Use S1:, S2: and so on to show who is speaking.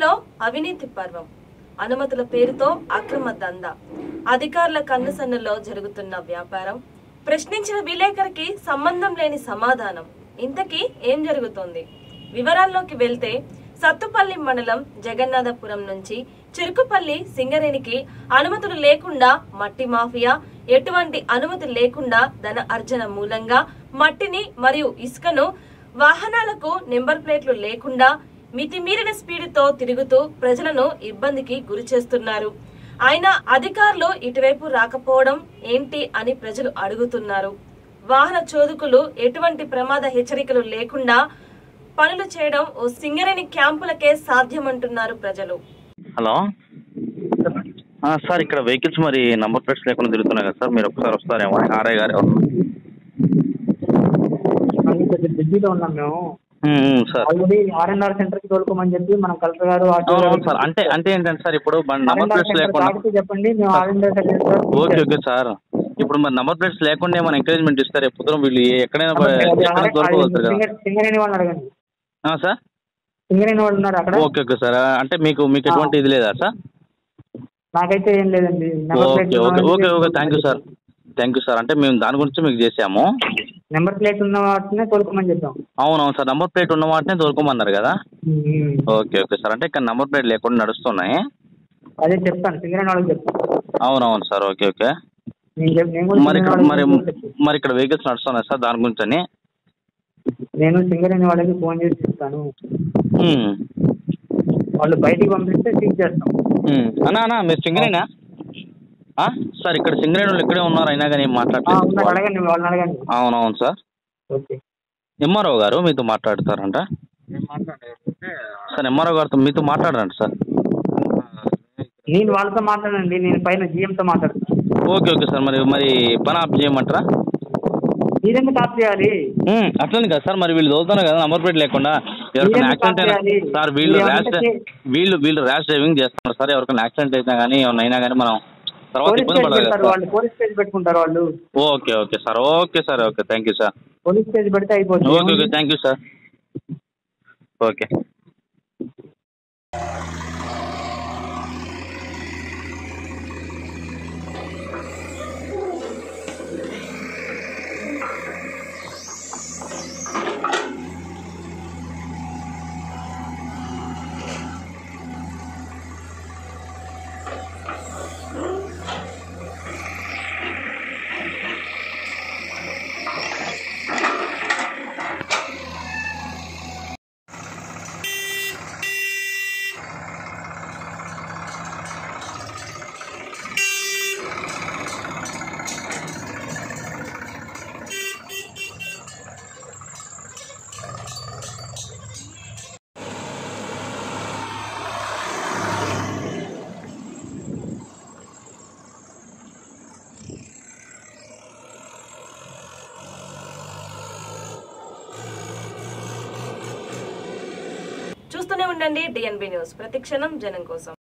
S1: జిల్లాలో అవినీతి పర్వం అనుమతుల పేరుతో అక్రమ దందా అధికారుల కన్నుసన్నలో జరుగుతున్న వ్యాపారం ప్రశ్నించిన విలేకరికి సంబంధం లేని సమాధానం ఇంతకీ ఏం జరుగుతోంది వివరాల్లోకి వెళ్తే సత్తుపల్లి మండలం జగన్నాథపురం నుంచి చిరుకుపల్లి సింగరేణికి అనుమతులు లేకుండా మట్టి మాఫియా ఎటువంటి అనుమతి లేకుండా ధన అర్జన మూలంగా మట్టిని మరియు ఇసుకను వాహనాలకు నెంబర్ ప్లేట్లు లేకుండా మితిమీరిన స్పీడ్తో తిరుగుతూ ప్రజలను ఇబ్బందికి గురి చేస్తున్నారు అయినా అధికారులు ఇటువైపు రాకపోవడం ఏంటి అని ప్రజలు అడుగుతున్నారు వాహన చోదుకులు ఎటువంటి ప్రమాద హెచ్చరికలు లేకుండా పనులు చేయడం ఓ సింగరేణి క్యాంపులకే సాధ్యమంటున్నారు ప్రజలు
S2: హలో ఆ, సార్ ఇక్కడ వెహికల్స్ మరి నంబర్ ప్లేట్స్ లేకుండా తిరుగుతున్నాయి కదా సార్ మీరు ఒకసారి వస్తారేమో ఆర్ఐ గారు ఎవరు
S3: మళ్ళీ కొంచెం బిజీలో ఉన్నాం మేము
S2: um, um, sir
S3: already R and R center కి తోలుకోమని చెప్పి మన కలెక్టర్ గారు ఆర్టీఓ
S2: అవును
S3: గారు
S2: అవును సార్ అంటే అంటే ఏంటంటే సార్ ఇప్పుడు మన నంబర్
S3: R&R
S2: ప్లేట్స్
S3: సెంటర్
S2: లేకుండా
S3: దాటితే చెప్పండి మేము R and R center
S2: okay okay sir ఇప్పుడు మరి నంబర్ ప్లేట్స్ లేకుండా ఏమైనా ఎంకరేజ్మెంట్ ఇస్తారు ఎప్పుడు వీళ్ళు ఏ- ఎక్కడైనా ప- ఎక్కడైనా దొరకవచ్చు కదా
S3: సింగరేణి వాళ్ళని అడగండి
S2: ఆ, సార్
S3: సింగరేణి వాళ్ళు ఉన్నారు అక్కడ
S2: ఓకే ఓకే సార్ అంటే మీకు మీకు ఎటువంటి ఇది లేదా సార్
S3: నాకైతే ఏం లేదండి number
S2: okay
S3: plate
S2: okay okay okay thank you sir thank you sir అంటే మేము దాని గురించి మీకు చేసాము
S3: నెంబర్ ప్లేట్ ఉన్న వాటినే తోలుకోమని చెప్పాం
S2: అవునవును సార్ నంబర్ ప్లేట్ ఉన్న వాటినే దొరకమన్నారు కదా
S3: ఉమ్.
S2: ఓకే ఓకే సార్ అంటే ఇక్కడ నంబర్ ప్లేట్ లేకుండా నడుస్తున్నాయి
S3: అదే చెప్తాను సింగరేణి వాళ్ళకి చెప్తాను
S2: అవునవును సార్ ఓకే ఓకే
S3: నేను చెప్ నేను కూడా
S2: మరి ఇక్కడ
S3: సింగరేణి
S2: మరి
S3: వాళ్ళకి చెప్తాను.
S2: మరి ఇక్కడ వెహికల్స్ నడుస్తున్నాయి సార్ దాని గురించి అని
S3: నేను సింగరేణి వాళ్ళకి ఫోన్ చేసి చెప్తాను
S2: ఉమ్.
S3: వాళ్ళు బయటికి పంపిస్తే సీజ్ చేస్తాం
S2: ఉమ్. అన్నా అన్నా మీరు సింగరేనా ఆ? సార్ ఇక్కడ సింగరేణి వాళ్ళు ఇక్కడే ఉన్నారు అయినా కానీ ఏం
S3: ఆ, ఉన్నారు
S2: మాట్లాడలేదు
S3: అడగండి వాళ్ళని అడగండి
S2: అవునవును సార్
S3: ఓకే
S2: ఎంఆర్ఓ గారు మీతో మాట్లాడతారంట సార్ ఎంఆర్ఓ గారితో మీతో మాట్లాడరంట సార్
S3: నేను వాళ్ళతో మాట్లాడండి నేను పైన జిఎంతో మాట్లాడతాను
S2: ఓకే ఓకే సార్ మరి మరి పని ఆఫ్ చేయమంటారా
S3: మీరెందుకు ఆఫ్ చేయాలి
S2: ఉమ్, అట్లనే కదా సార్ మరి వీళ్ళు చదువుతున్నారు కదా నంబర్ ప్లేట్ లేకుండా ఎవరికైనా
S3: మీరెందుకు
S2: యాక్సిడెంట్ అయినా
S3: ఆపేయాలి?
S2: సార్ వీళ్ళు
S3: మీరు
S2: ర్యాష్
S3: ఏమంటే-
S2: వీళ్ళు వీళ్ళు ర్యాష్ డ్రైవింగ్ చేస్తున్నారు సార్ ఎవరికైనా యాక్సిడెంట్ అయినా కానీ ఏమైనా అయినా కానీ మనం తర్వాత
S3: పోలీస్
S2: ఇబ్బంది
S3: కేసు
S2: పడాలి
S3: పెడతారు
S2: కదా
S3: వాళ్ళు పోలీస్ కేసు పెట్టుకుంటారు వాళ్ళు
S2: sir okay okay sir okay sir okay thank you sir
S3: police case పెడితే అయిపోతుంది
S2: okay okay thank you sir okay
S1: చూస్తూనే ఉండండి డిఎన్బి న్యూస్ ప్రతిక్షణం జనం కోసం